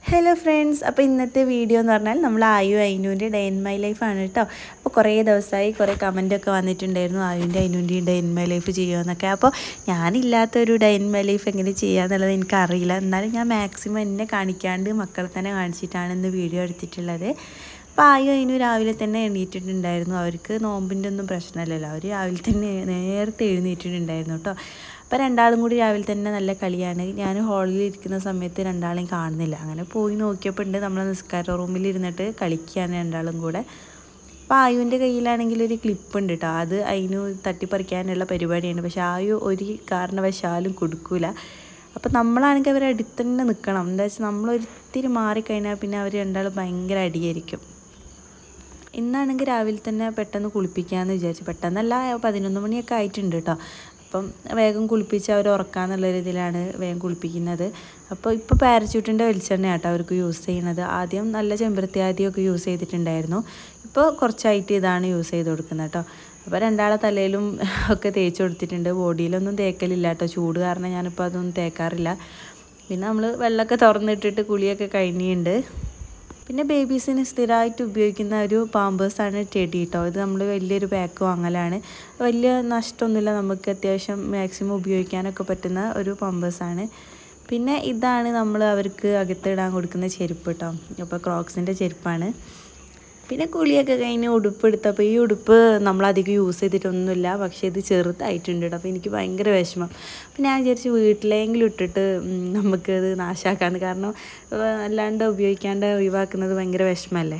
hello friends അപ്പോൾ ഇന്നത്തെ video എന്ന് പറഞ്ഞാൽ നമ്മൾ ആയു അയിനുവിൻ്റെ ഡേ ഇൻ മൈ ലൈഫാണ് കേട്ടോ അപ്പോൾ കുറേ ദിവസമായി കുറേ കമൻറ്റൊക്കെ വന്നിട്ടുണ്ടായിരുന്നു ആയുവിൻ്റെ അയിനുവിൻ്റെയും ഡേ ഇൻ മൈ ലൈഫ് ചെയ്യുമെന്നൊക്കെ അപ്പോൾ ഞാനില്ലാത്തൊരു ഡേ ഇൻ മൈ ലൈഫ് എങ്ങനെ ചെയ്യാന്നുള്ളത് എനിക്കറിയില്ല എന്നാലും ഞാൻ മാക്സിമം എന്നെ കാണിക്കാണ്ട് മക്കളെ തന്നെ കാണിച്ചിട്ടാണ് ഇന്ന് വീഡിയോ എടുത്തിട്ടുള്ളത് അപ്പോൾ ആയു അതിന് രാവിലെ തന്നെ എണീറ്റിട്ടുണ്ടായിരുന്നു അവർക്ക് നോമ്പിൻ്റെ ഒന്നും പ്രശ്നമില്ലല്ലോ അവർ രാവിലെ തന്നെ നേരത്തെ എഴുന്നേറ്റിട്ടുണ്ടായിരുന്നു കേട്ടോ അപ്പോൾ രണ്ടാളും കൂടി രാവിലെ തന്നെ നല്ല കളിയാണ് ഞാൻ ഹാളിൽ ഇരിക്കുന്ന സമയത്ത് രണ്ടാളെയും കാണുന്നില്ല അങ്ങനെ പോയി നോക്കിയപ്പോൾ ഉണ്ട് നമ്മൾ നിസ്കാര റൂമിൽ ഇരുന്നിട്ട് കളിക്കുകയാണ് രണ്ടാളും കൂടെ അപ്പോൾ ആയുവിൻ്റെ കയ്യിലാണെങ്കിൽ ഒരു ക്ലിപ്പ് ഉണ്ട് കേട്ടോ അത് അതിന് തട്ടിപ്പറിക്കാനുള്ള പരിപാടിയാണ് പക്ഷെ ആയു ഒരു കാരണവശാലും കൊടുക്കൂല അപ്പോൾ നമ്മളാണെങ്കിൽ അവരെ അടുത്ത് തന്നെ നിൽക്കണം എന്താ വെച്ചാൽ നമ്മളൊരിത്തിരി മാറിക്കഴിഞ്ഞാൽ പിന്നെ അവർ രണ്ടാളും ഭയങ്കര അടിയായിരിക്കും ഇന്നാണെങ്കിൽ രാവിലെ തന്നെ പെട്ടെന്ന് കുളിപ്പിക്കാമെന്ന് വിചാരിച്ചു പെട്ടെന്നല്ല പതിനൊന്ന് മണിയൊക്കെ ആയിട്ടുണ്ട് കേട്ടോ അപ്പം വേഗം കുളിപ്പിച്ച് അവർ ഉറക്കാന്നുള്ള രീതിയിലാണ് വേഗം കുളിപ്പിക്കുന്നത് അപ്പോൾ ഇപ്പോൾ പാരച്യൂട്ടിൻ്റെ വെളിച്ചെണ്ണ കേട്ടോ അവർക്ക് യൂസ് ചെയ്യുന്നത് ആദ്യം നല്ല ചെമ്പരത്തി ആദ്യമൊക്കെ യൂസ് ചെയ്തിട്ടുണ്ടായിരുന്നു ഇപ്പോൾ കുറച്ചായിട്ട് ഇതാണ് യൂസ് ചെയ്ത് കൊടുക്കുന്നത് കേട്ടോ അപ്പോൾ രണ്ടാളെ തലയിലും ഒക്കെ തേച്ച് കൊടുത്തിട്ടുണ്ട് ബോഡിയിലൊന്നും തേക്കലില്ല കേട്ടോ ചൂട് കാരണം ഞാനിപ്പോൾ അതൊന്നും തേക്കാറില്ല പിന്നെ നമ്മൾ വെള്ളമൊക്കെ തുറന്നിട്ടിട്ട് കുളിയൊക്കെ കഴിഞ്ഞിട്ടുണ്ട് പിന്നെ ബേബീസിന് സ്ഥിരമായിട്ട് ഉപയോഗിക്കുന്ന ഒരു പാമ്പേഴ്സാണ് ടെഡി കേട്ടോ ഇത് നമ്മൾ വലിയൊരു പാക്ക് വാങ്ങലാണ് വലിയ നഷ്ടമൊന്നുമില്ല നമുക്ക് അത്യാവശ്യം മാക്സിമം ഉപയോഗിക്കാനൊക്കെ പറ്റുന്ന ഒരു പാമ്പേഴ്സാണ് പിന്നെ ഇതാണ് നമ്മൾ അവർക്ക് അകത്തിടാൻ കൊടുക്കുന്ന ചെരുപ്പ് കേട്ടോ അപ്പോൾ ക്രോക്സിൻ്റെ ചെരുപ്പാണ് പിന്നെ കുളിയൊക്കെ കഴിഞ്ഞ് ഉടുപ്പ് എടുത്തപ്പോൾ ഈ ഉടുപ്പ് നമ്മളധികം യൂസ് ചെയ്തിട്ടൊന്നുമില്ല പക്ഷേ ഇത് ചെറുതായിട്ടുണ്ട് കേട്ടോ അപ്പോൾ എനിക്ക് ഭയങ്കര വിഷമം അപ്പോൾ ഞാൻ വിചാരിച്ചു വീട്ടിലെങ്കിലും ഇട്ടിട്ട് നമുക്കത് നാശാക്കാന്ന് കാരണം അല്ലാണ്ട് ഉപയോഗിക്കാണ്ട് ഒഴിവാക്കുന്നത് ഭയങ്കര വിഷമല്ലേ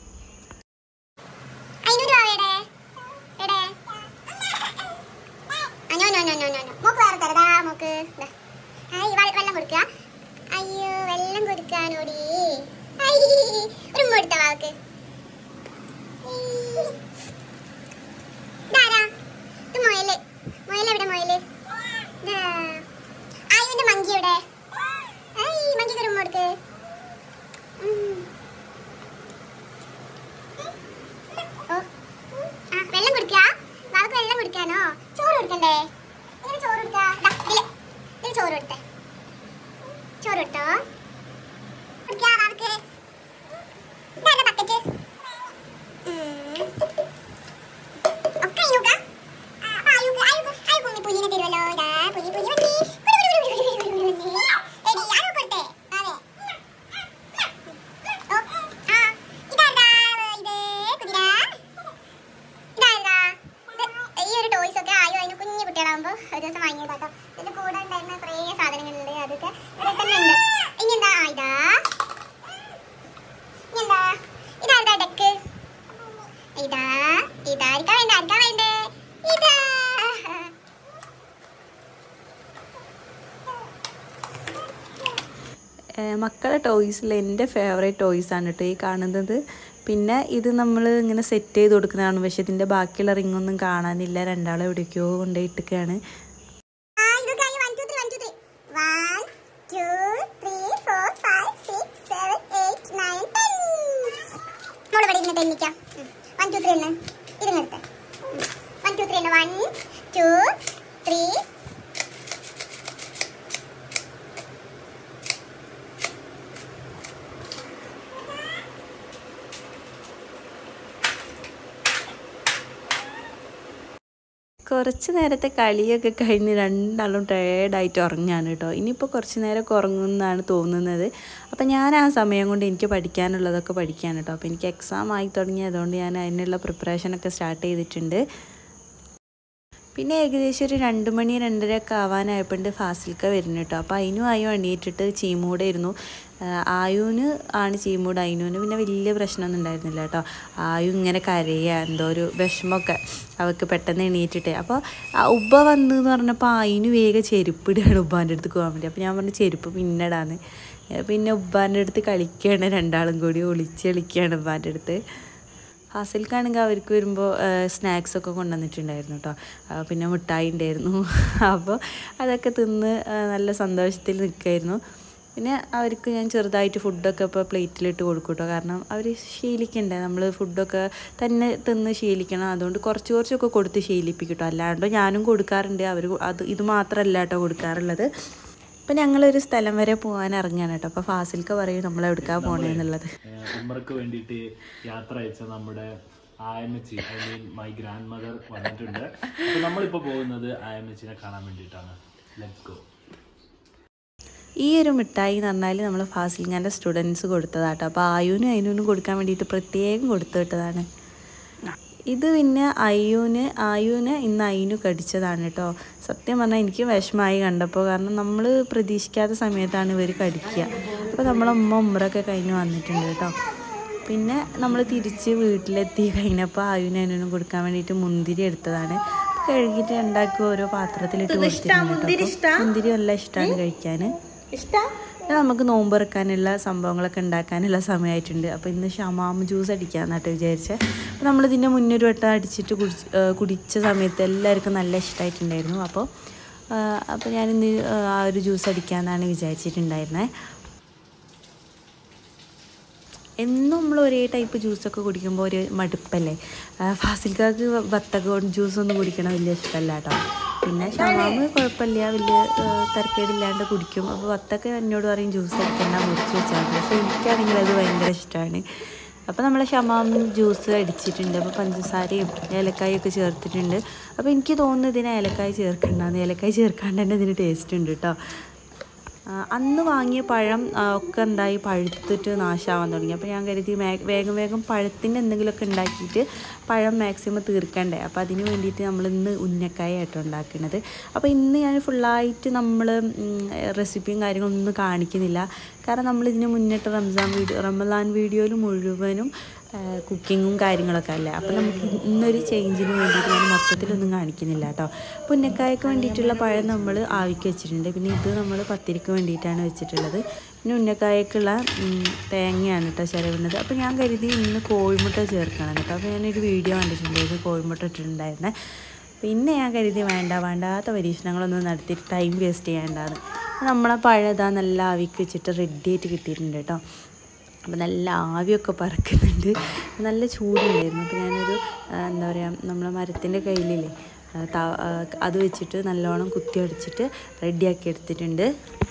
അയ്യോ വെള്ളം കൊടുക്കാനോടി ഒരു കൊടുത്ത വാക്ക് ഇതാരാ ഇത് മൊയല് മൊയൽ എവിടെ മൊയല് ആയുവിന്റെ മങ്കി എവിടെ മങ്കിക്ക് ഒരു കൊടുക്ക് ഓ ആ വെള്ളം കുടിക്കാ വാക്ക് വെള്ളം കുടിക്കാനോ ചോറ് കൊടുക്കണ്ടേ എങ്ങനെ ചോറ് കൊടുക്കാ ഇതില് ഇതില് ചോറ് കൊടുത്തേ ചോറ് കൊടുത്തോ കുടിക്കാ വാക്ക് ഇതാണ് ബക്കറ്റ് ഒക്കെ അയ്യൂക്ക അയ്യൂക്ക അയ്യൂക്ക അയ്യൂക്ക ഒന്ന് പുലിനെ തരുമല്ലോ ഇതാ പുലി പുലി വന്നി എടി ആരോ കൊടുത്തേ അതെ ഓ ആ ഇതാരാ ഇത് കുതിര ഇതാരാ ഈ ഒരു ടോയ്സ് ഒക്കെ ആയോ അതിന് കുഞ്ഞു കുട്ടികളാകുമ്പോ ഒരു ദിവസം വാങ്ങിയതാട്ടോ ഇതിന്റെ കൂടെ ഉണ്ടായിരുന്ന കുറേ സാധനങ്ങളുണ്ട് അതൊക്കെ ഇവിടെ തന്നെ ഉണ്ട് ഇനി എന്താ ആ ഇതാ ഇനി എന്താ ഇതാ ഡെക്ക് ഇതാ ഇതായിരിക്കാ വേണ്ട ആർക്കാ വേണ്ടേ ഇതാ മക്കളെ ടോയ്സിൽ എൻ്റെ ഫേവറേറ്റ് ടോയ്സാണ് കേട്ടോ ഈ കാണുന്നത് പിന്നെ ഇത് നമ്മൾ ഇങ്ങനെ സെറ്റ് ചെയ്ത് കൊടുക്കുന്നതാണ് പക്ഷെ ഇതിൻ്റെ ബാക്കിയുള്ള റിങ്ങൊന്നും കാണാനില്ല രണ്ടാളും എവിടേക്കോ കൊണ്ടുപോയി ഇട്ടിക്കുകയാണ് ആ ഇതൊക്കെ ആയി 1 2 3 1 2 3 1 2 3 4 5 6 7 8 9 10 മോള് ഇവിടെ ഇരുന്നിട്ട് എണ്ണിക്കാം 1 2 3 എന്ന് ഇരുന്നെടുത്ത് 1 2 3 എന്ന് 1 2 3 കുറച്ച് നേരത്തെ കളിയൊക്കെ കഴിഞ്ഞ് രണ്ടാളും ടയേർഡായിട്ട് ഉറങ്ങാണ് കേട്ടോ ഇനിയിപ്പോൾ കുറച്ച് നേരമൊക്കെ ഉറങ്ങുമെന്നാണ് തോന്നുന്നത് അപ്പോൾ ഞാൻ ആ സമയം കൊണ്ട് എനിക്ക് പഠിക്കാനുള്ളതൊക്കെ പഠിക്കാൻ കേട്ടോ അപ്പോൾ എനിക്ക് എക്സാം ആയി തുടങ്ങി അതുകൊണ്ട് ഞാൻ അതിനുള്ള പ്രിപ്പറേഷനൊക്കെ സ്റ്റാർട്ട് ചെയ്തിട്ടുണ്ട് പിന്നെ ഏകദേശം ഒരു രണ്ട് മണി രണ്ടര ഒക്കെ ആവാനായപ്പോണ്ട് ഫാസിൽക്ക വരുന്നു കേട്ടോ അപ്പോൾ അതിനും ആയും എണീറ്റിട്ട് ചീമൂടെ ഇരുന്നു ആയുവിന് ആണ് ചീമൂട് അതിനൂന് പിന്നെ വലിയ പ്രശ്നമൊന്നും ഉണ്ടായിരുന്നില്ല കേട്ടോ ആയു ഇങ്ങനെ കരയുക എന്തോ ഒരു വിഷമമൊക്കെ അവൾക്ക് പെട്ടെന്ന് എണീറ്റിട്ട് അപ്പോൾ ഉബ്ബ വന്നു എന്ന് പറഞ്ഞപ്പോൾ ആയിന് വേഗം ചെരുപ്പിടുകയാണ് ഉബ്ബാൻ്റെ അടുത്ത് പോകാൻ വേണ്ടി അപ്പോൾ ഞാൻ പറഞ്ഞു ചെരുപ്പ് പിന്നടാന്ന് പിന്നെ ഉബ്ബാൻ്റെ അടുത്ത് കളിക്കുകയാണ് രണ്ടാളും കൂടി ഒളിച്ച് കളിക്കുകയാണ് ഉബ്ബാൻ്റെ അടുത്ത് ഹാസിൽക്കാണെങ്കിൽ അവർക്ക് വരുമ്പോൾ സ്നാക്സൊക്കെ കൊണ്ടുവന്നിട്ടുണ്ടായിരുന്നു കേട്ടോ പിന്നെ മിഠായി ഉണ്ടായിരുന്നു അപ്പോൾ അതൊക്കെ തിന്ന് നല്ല സന്തോഷത്തിൽ നിൽക്കുമായിരുന്നു പിന്നെ അവർക്ക് ഞാൻ ചെറുതായിട്ട് ഫുഡൊക്കെ ഇപ്പോൾ പ്ലേറ്റിലിട്ട് കൊടുക്കും കേട്ടോ കാരണം അവർ ശീലിക്കണ്ടേ നമ്മൾ ഫുഡൊക്കെ തന്നെ തിന്ന് ശീലിക്കണം അതുകൊണ്ട് കുറച്ച് കുറച്ചൊക്കെ കൊടുത്ത് ശീലിപ്പിക്കും കേട്ടോ അല്ലാണ്ട് ഞാനും കൊടുക്കാറുണ്ട് അവർ അത് ഇത് മാത്രമല്ല കേട്ടോ കൊടുക്കാറുള്ളത് അപ്പം ഞങ്ങളൊരു സ്ഥലം വരെ പോകാൻ ഇറങ്ങുകയാണ് കേട്ടോ അപ്പോൾ ഫാസിൽക്ക പറയും നമ്മൾ എവിടേക്കാ പോണേന്നുള്ളത് ഏഹ് ഉമ്മർക്ക് വേണ്ടിയിട്ട് യാത്ര അയച്ച നമ്മുടെ ആയമ്മച്ചി I mean my grandmother വന്നിട്ടുണ്ട് അപ്പൊ നമ്മളിപ്പോ പോകുന്നത് ആയമ്മച്ചിനെ കാണാൻ വേണ്ടിയിട്ടാണ് ലെറ്റ് ഗോ ഈ ഒരു മിഠായി എന്ന് പറഞ്ഞാൽ നമ്മൾ ഫാസിലിങ്ങാൻ്റെ സ്റ്റുഡൻസ് കൊടുത്തതാട്ടോ അപ്പോൾ ആയുനും അയിനും കൊടുക്കാൻ വേണ്ടിയിട്ട് പ്രത്യേകം കൊടുത്തു വിട്ടതാണ് ഇത് പിന്നെ അയ്യൂന് ആയുന് ഇന്ന് അയിനു കടിച്ചതാണ് കേട്ടോ സത്യം പറഞ്ഞാൽ എനിക്ക് വിഷമമായി കണ്ടപ്പോൾ കാരണം നമ്മൾ പ്രതീക്ഷിക്കാത്ത സമയത്താണ് ഇവർ കടിക്കുക അപ്പോൾ നമ്മളെ ഉമ്മ ഉമ്മറൊക്കെ കഴിഞ്ഞ് വന്നിട്ടുണ്ട് കേട്ടോ പിന്നെ നമ്മൾ തിരിച്ച് വീട്ടിലെത്തി കഴിഞ്ഞപ്പോൾ ആയുനും അയിനും കൊടുക്കാൻ വേണ്ടിയിട്ട് മുന്തിരി എടുത്തതാണ് കഴുകിയിട്ട് ഉണ്ടാക്കി ഓരോ പാത്രത്തിലിട്ട് കൊടുത്തിട്ടുണ്ട് കേട്ടോ അപ്പോൾ മുന്തിരി നല്ല ഇഷ്ടമാണ് കഴിക്കാൻ പിന്നെ നമുക്ക് നോമ്പ് ഇറക്കാനുള്ള സംഭവങ്ങളൊക്കെ ഉണ്ടാക്കാനുള്ള സമയമായിട്ടുണ്ട് അപ്പോൾ ഇന്ന് ഷമാം ജ്യൂസ് അടിക്കാമെന്നായിട്ട് വിചാരിച്ചത് അപ്പോൾ നമ്മൾ ഇതിൻ്റെ മുന്നേ ഒരു വട്ടം അടിച്ചിട്ട് കുടിച്ച് ആ, കുടിച്ച സമയത്ത് എല്ലാവർക്കും നല്ല ഇഷ്ടമായിട്ടുണ്ടായിരുന്നു അപ്പോൾ ആ, അപ്പോൾ ഞാനിന്ന് ആ ഒരു ജ്യൂസ് അടിക്കാമെന്നാണ് വിചാരിച്ചിട്ടുണ്ടായിരുന്നത് എന്നും നമ്മൾ ഒരേ ടൈപ്പ് ജ്യൂസൊക്കെ കുടിക്കുമ്പോൾ ഒരു മടുപ്പല്ലേ ആ, ഫാസിൽക്കാർക്ക് വത്തക്ക ജ്യൂസ് ഒന്നും കുടിക്കണം വലിയ ഇഷ്ടമല്ല കേട്ടോ പിന്നെ ഷമാമ് കുഴപ്പമില്ല വലിയ ആ, തരക്കേടില്ലാണ്ട് കുടിക്കും അപ്പോൾ വത്തക്ക എന്നോട് പറയും ജ്യൂസ് അടിക്കണ്ട മുറിച്ച് വെച്ചാൽ മതി പക്ഷേ എനിക്കാണെങ്കിൽ അത് ഭയങ്കര ഇഷ്ടമാണ് അപ്പോൾ നമ്മൾ ഷമാം ജ്യൂസ് അടിച്ചിട്ടുണ്ട് അപ്പോൾ പഞ്ചസാരയും ഏലക്കായും ഒക്കെ ചേർത്തിട്ടുണ്ട് അപ്പോൾ എനിക്ക് തോന്നുന്നു ഇതിന് ഏലക്കായ ചേർക്കണ്ടെന്ന് ഏലക്കായ ചേർക്കാണ്ട് തന്നെ ഇതിന് ടേസ്റ്റ് ഉണ്ട് കേട്ടോ ആ, അന്ന് വാങ്ങിയ പഴം ആ, ഒക്കെ എന്തായി പഴുത്തിട്ട് നാശമാവാൻ തുടങ്ങി അപ്പോൾ ഞാൻ കരുതി മേ- വേഗം വേഗം പഴത്തിൻ്റെ എന്തെങ്കിലുമൊക്കെ ഉണ്ടാക്കിയിട്ട് പഴം മാക്സിമം തീർക്കണ്ടേ അപ്പോൾ അതിന് വേണ്ടിയിട്ട് നമ്മൾ ഇന്ന് ഉന്നക്കായ ആയിട്ട് ഉണ്ടാക്കുന്നത് അപ്പോൾ ഇന്ന് ഞാൻ ഫുള്ളായിട്ട് നമ്മൾ റെസിപ്പിയും കാര്യങ്ങളൊന്നും കാണിക്കുന്നില്ല കാരണം നമ്മൾ ഇതിന് മുന്നിട്ട് റംസാൻ വീഡിയോ റമദാൻ വീഡിയോയിൽ മുഴുവനും കുക്കിങ്ങും കാര്യങ്ങളൊക്കെ അല്ലേ അപ്പോൾ നമുക്ക് ഇന്നൊരു ചേഞ്ചിന് വേണ്ടിയിട്ട് ഞാൻ മൊത്തത്തിലൊന്നും കാണിക്കുന്നില്ല കേട്ടോ പുന്നക്കായക്ക് വേണ്ടിയിട്ടുള്ള പഴം നമ്മൾ ആവിക്ക് വെച്ചിട്ടുണ്ട് പിന്നെ ഇത് നമ്മൾ പത്തിരിക്ക് വേണ്ടിയിട്ടാണ് വെച്ചിട്ടുള്ളത് പിന്നെ ഉന്നക്കായക്കുള്ള ഉം, തേങ്ങയാണ് കേട്ടോ ചിലവുന്നത് അപ്പോൾ ഞാൻ കരുതി ഇന്ന് കോഴിമുട്ട ചേർക്കണം കേട്ടോ അപ്പോൾ ഞാനൊരു വീഡിയോ കണ്ടിട്ടുണ്ടായിരുന്നു കോഴിമുട്ട ഇട്ടിട്ടുണ്ടായിരുന്നേ പിന്നെ ഞാൻ കരുതി വേണ്ട വേണ്ടാത്ത പരീക്ഷണങ്ങളൊന്നും നടത്തി ടൈം വേസ്റ്റ് ചെയ്യേണ്ടതാണ് നമ്മളെ പഴം ഇതാ നല്ല ആവിക്ക് വെച്ചിട്ട് റെഡി ആയിട്ട് കിട്ടിയിട്ടുണ്ട് കേട്ടോ അപ്പോൾ നല്ല ആവിയൊക്കെ പറക്കുന്നുണ്ട് നല്ല ചൂടുണ്ടായിരുന്നു അപ്പോൾ ഞാനൊരു ആ, എന്താ പറയുക നമ്മളെ മരത്തിൻ്റെ കയ്യിലില്ലേ ആ, ത- ആ, അത് വെച്ചിട്ട് നല്ലോണം കുത്തി അടിച്ചിട്ട് റെഡിയാക്കി എടുത്തിട്ടുണ്ട്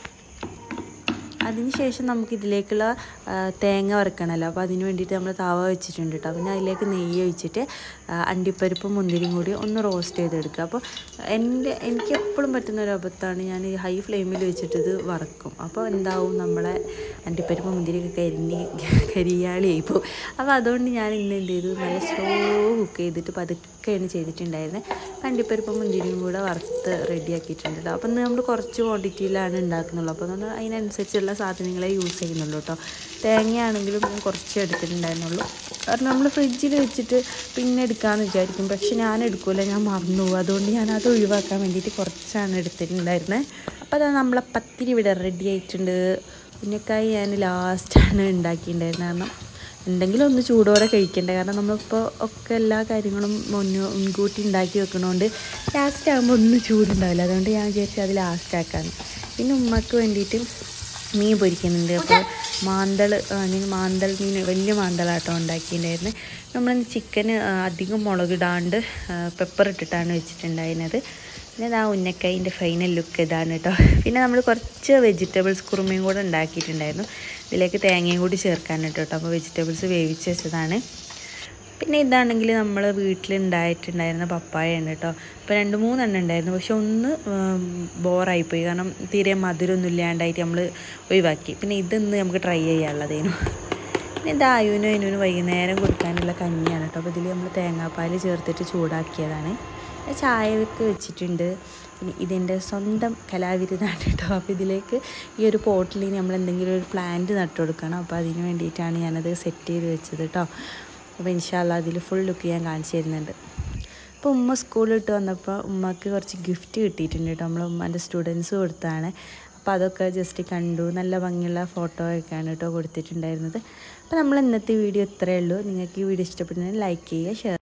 അതിനുശേഷം നമുക്ക് ഇതിലേക്കുള്ള ആ, തേങ്ങ വറുക്കണമല്ലോ അപ്പോൾ അതിന് വേണ്ടിയിട്ട് നമ്മൾ തവ വെച്ചിട്ടുണ്ട് കേട്ടോ പിന്നെ അതിലേക്ക് നെയ്യ് ഒഴിച്ചിട്ട് ആ, അണ്ടിപ്പരിപ്പും മുന്തിരിയും കൂടി ഒന്ന് റോസ്റ്റ് ചെയ്തെടുക്കുക അപ്പോൾ എൻ്റെ എനിക്ക് എപ്പോഴും പറ്റുന്ന ഒരു അബദ്ധമാണ് ഞാൻ ഈ ഹൈ ഫ്ലെയിമിൽ വെച്ചിട്ട് ഇത് വറക്കും അപ്പോൾ എന്താവും നമ്മളെ അണ്ടിപ്പരിപ്പ് മുന്തിരിയൊക്കെ കരിഞ്ഞ് കരിയാളിയായി പോകും അപ്പോൾ അതുകൊണ്ട് ഞാൻ ഇന്ന് എന്ത് ചെയ്തു നല്ല സ്ലോ കുക്ക് ചെയ്തിട്ട് പതുക്കെയാണ് ചെയ്തിട്ടുണ്ടായിരുന്നത് അണ്ടിപ്പരിപ്പും മുന്തിരിയും കൂടെ വറുത്ത് റെഡിയാക്കിയിട്ടുണ്ട് കേട്ടോ അപ്പോൾ ഇന്ന് നമ്മൾ കുറച്ച് ക്വാണ്ടിറ്റിയിലാണ് ഉണ്ടാക്കുന്നുള്ളൂ അപ്പോൾ നമ്മൾ അതിനനുസരിച്ചുള്ള സാധനങ്ങളെ യൂസ് ചെയ്യുന്നുള്ളൂ കേട്ടോ തേങ്ങയാണെങ്കിലും ഞാൻ കുറച്ച് എടുത്തിട്ടുണ്ടായിരുന്നുള്ളൂ കാരണം നമ്മൾ ഫ്രിഡ്ജിൽ വെച്ചിട്ട് പിന്നെ എടുക്കാമെന്ന് വിചാരിക്കും പക്ഷെ ഞാൻ എടുക്കില്ല ഞാൻ മറന്നു പോകും അതുകൊണ്ട് ഞാൻ അത് ഒഴിവാക്കാൻ വേണ്ടിയിട്ട് കുറച്ചാണ് എടുത്തിട്ടുണ്ടായിരുന്നത് അപ്പോൾ അതാ നമ്മളെ പത്തിരി ഇവിടെ റെഡി ആയിട്ടുണ്ട് ഉന്നക്കായി ഞാൻ ലാസ്റ്റാണ് ഉണ്ടാക്കിയിട്ടുണ്ടായിരുന്നത് കാരണം എന്തെങ്കിലും ഒന്ന് ചൂടോടെ കഴിക്കണ്ടേ കാരണം നമ്മളിപ്പോൾ ഒക്കെ എല്ലാ കാര്യങ്ങളും മുന്നോ മുൻകൂട്ടി ഉണ്ടാക്കി വെക്കണോണ്ട് ലാസ്റ്റ് ആകുമ്പോൾ ഒന്നും ചൂടുണ്ടാവില്ല അതുകൊണ്ട് ഞാൻ വിചാരിച്ചു അത് ലാസ്റ്റ് ആക്കാണ് പിന്നെ ഉമ്മക്ക് വേണ്ടിയിട്ട് മീൻ പൊരിക്കുന്നുണ്ട് അപ്പോൾ മാന്തൾ അല്ലെങ്കിൽ മാന്തൾ മീൻ വലിയ മാന്തളാട്ടോ ഉണ്ടാക്കിയിട്ടുണ്ടായിരുന്നു നമ്മൾ ചിക്കന് അധികം മുളകിടാണ്ട് പെപ്പർ ഇട്ടിട്ടാണ് വെച്ചിട്ടുണ്ടായിരുന്നത് പിന്നെ ഇതാ ഉന്നക്കായിൻ്റെ ഫൈനൽ ലുക്ക് ഇതാണ് കേട്ടോ പിന്നെ നമ്മൾ കുറച്ച് വെജിറ്റബിൾസ് കുറുമയും കൂടെ ഉണ്ടാക്കിയിട്ടുണ്ടായിരുന്നു ഇതിലേക്ക് തേങ്ങയും കൂടി ചേർക്കാനിട്ട് കേട്ടോ അപ്പോൾ വെജിറ്റബിൾസ് വേവിച്ച് വെച്ചതാണ് പിന്നെ ഇതാണെങ്കിൽ നമ്മൾ വീട്ടിലുണ്ടായിട്ടുണ്ടായിരുന്ന പപ്പായയാണ് കേട്ടോ ഇപ്പോൾ രണ്ട് മൂന്നെണ്ണം ഉണ്ടായിരുന്നു പക്ഷെ ഒന്ന് ബോറായിപ്പോയി കാരണം തീരെ മധുരമൊന്നും ഇല്ലാണ്ടായിട്ട് നമ്മൾ ഒഴിവാക്കി പിന്നെ ഇതൊന്ന് നമുക്ക് ട്രൈ ചെയ്യാനുള്ളതേനു പിന്നെ ഇത് ആയുവിനും അതിനും വൈകുന്നേരം കൊടുക്കാനുള്ള കഞ്ഞിയാണ് കേട്ടോ അപ്പോൾ ഇതിൽ നമ്മൾ തേങ്ങാപ്പാൽ ചേർത്തിട്ട് ചൂടാക്കിയതാണ് പിന്നെ ചായയൊക്കെ വെച്ചിട്ടുണ്ട് പിന്നെ ഇതിൻ്റെ സ്വന്തം കലാവിരുതാണ് കേട്ടോ അപ്പോൾ ഇതിലേക്ക് ഈ ഒരു പോട്ടിൽ നമ്മൾ എന്തെങ്കിലും ഒരു പ്ലാന്റ് നട്ടു കൊടുക്കണം അപ്പോൾ അതിന് വേണ്ടിയിട്ടാണ് ഞാനത് സെറ്റ് ചെയ്ത് വെച്ചത് കേട്ടോ അപ്പോൾ ഇൻഷാല്ല അതിൽ ഫുൾ ലുക്ക് ഞാൻ കാണിച്ചു തരുന്നുണ്ട് അപ്പോൾ ഉമ്മ സ്കൂളിൽ ഇട്ട് വന്നപ്പോൾ ഉമ്മക്ക് കുറച്ച് ഗിഫ്റ്റ് കിട്ടിയിട്ടുണ്ട് കേട്ടോ നമ്മളെ ഉമ്മാൻ്റെ സ്റ്റുഡൻസ് കൊടുത്താണ് അപ്പോൾ അതൊക്കെ ജസ്റ്റ് കണ്ടു നല്ല ഭംഗിയുള്ള ഫോട്ടോ ഒക്കെയാണ് കേട്ടോ കൊടുത്തിട്ടുണ്ടായിരുന്നത് അപ്പോൾ നമ്മൾ ഇന്നത്തെ വീഡിയോ ഇത്രയേ ഉള്ളൂ നിങ്ങൾക്ക് ഈ വീഡിയോ ഇഷ്ടപ്പെടുന്നതിന് ലൈക്ക് ചെയ്യുക ഷെയർ